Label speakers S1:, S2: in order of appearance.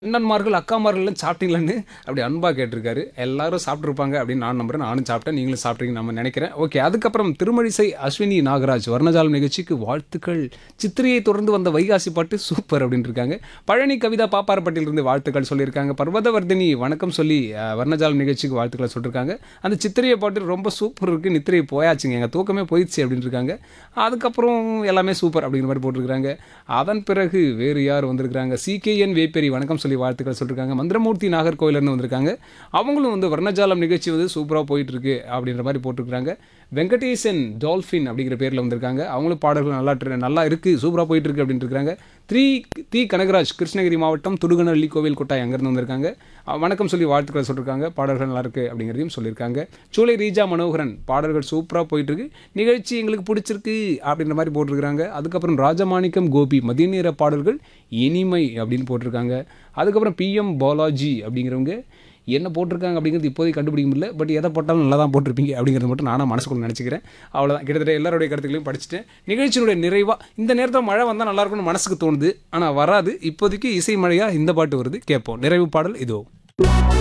S1: அண்ணன்மார்கள் அக்காமார்கள்லாம் சாப்பிட்டீங்களான்னு அப்படி அன்பாக கேட்டிருக்காரு எல்லாரும் சாப்பிட்ருப்பாங்க அப்படின்னு நான் நம்புறேன் நானும் சாப்பிட்டேன் நீங்களும் சாப்பிட்றீங்க நம்ம நினைக்கிறேன் ஓகே அதுக்கப்புறம் திருமழிசை அஸ்வினி நாகராஜ் வர்ணஜாலம் நிகழ்ச்சிக்கு வாழ்த்துக்கள் சித்திரையை தொடர்ந்து வந்த வைகாசி பாட்டு சூப்பர் அப்படின்னு இருக்காங்க பழனி கவிதா பாப்பாரப்பட்டியிலிருந்து வாழ்த்துக்கள் சொல்லியிருக்காங்க பர்வதவர்தினி வணக்கம் சொல்லி அஹ், வர்ணஜாலம் நிகழ்ச்சிக்கு வாழ்த்துக்களை சொல்லியிருக்காங்க அந்த சித்திரையை பாட்டு ரொம்ப சூப்பர் இருக்குது நித்திரை போயாச்சுங்க எங்கள் தூக்கமே போயிடுச்சு அப்படின்னு இருக்காங்க அதுக்கப்புறம் எல்லாமே சூப்பர் அப்படிங்கிற மாதிரி போட்டிருக்காங்க அதன் பிறகு வேறு யார் வந்திருக்காங்க சிகேஎன் வேப்பேரி வணக்கம் சொல்லி வாழ்த்துக்கள் சொல்லியிருக்காங்க மந்திரமூர்த்தி நாகர்கோயிலர்னு வந்திருக்காங்க அவங்களும் வந்து வர்ணஜாலம் நிகழ்ச்சி வந்து சூப்பராக போயிட்டு இருக்கு அப்படின்ற மாதிரி போட்டிருக்காங்க வெங்கடேசன் டால்ஃபின் அப்படிங்கிற பேரில் வந்திருக்காங்க அவங்களும் பாடல்கள் நல்லா ட்ரெ- நல்லா இருக்குது சூப்பராக போயிட்டு இருக்கு அப்படின்னு இருக்காங்க த்ரீ தி கனகராஜ் கிருஷ்ணகிரி மாவட்டம் துடுகனஹள்ளி கோவில் கொட்டாய் அங்கேருந்து வந்திருக்காங்க அஹ் வணக்கம் சொல்லி வாழ்த்துக்களை சொல்லியிருக்காங்க பாடல்கள் நல்லா இருக்கு அப்படிங்கிறதையும் சொல்லியிருக்காங்க சூளை ரீஜா மனோகரன் பாடல்கள் சூப்பராக போயிட்டு இருக்கு நிகழ்ச்சி எங்களுக்கு பிடிச்சிருக்கு அப்படின்ற மாதிரி போட்டிருக்காங்க அதுக்கப்புறம் ராஜமாணிக்கம் கோபி மதிய நேர பாடல்கள் இனிமை அப்படின்னு போட்டிருக்காங்க அதுக்கப்புறம் பிஎம் பாலாஜி அப்படிங்கிறவங்க என்ன போட்டிருக்காங்க அப்படிங்கிறது இப்போதைக்கு கண்டுபிடிக்க முடியல பட் எதை போட்டாலும் நல்லா தான் போட்டிருப்பீங்க அப்படிங்கிறது மட்டும் நானும் மனசுக்குள்ள நினச்சிக்கிறேன் அவ்வளோதான் கிட்டத்தட்ட எல்லாருடைய கருத்துக்களையும் படிச்சுட்டேன் நிகழ்ச்சியினுடைய நிறைவாக இந்த நேரத்தில் மழை வந்தால் நல்லா இருக்கும்னு மனசுக்கு தோணுது ஆனால் வராது இப்போதைக்கு இசை மழையாக இந்த பாட்டு வருது கேட்போம் நிறைவு பாடல் இதோ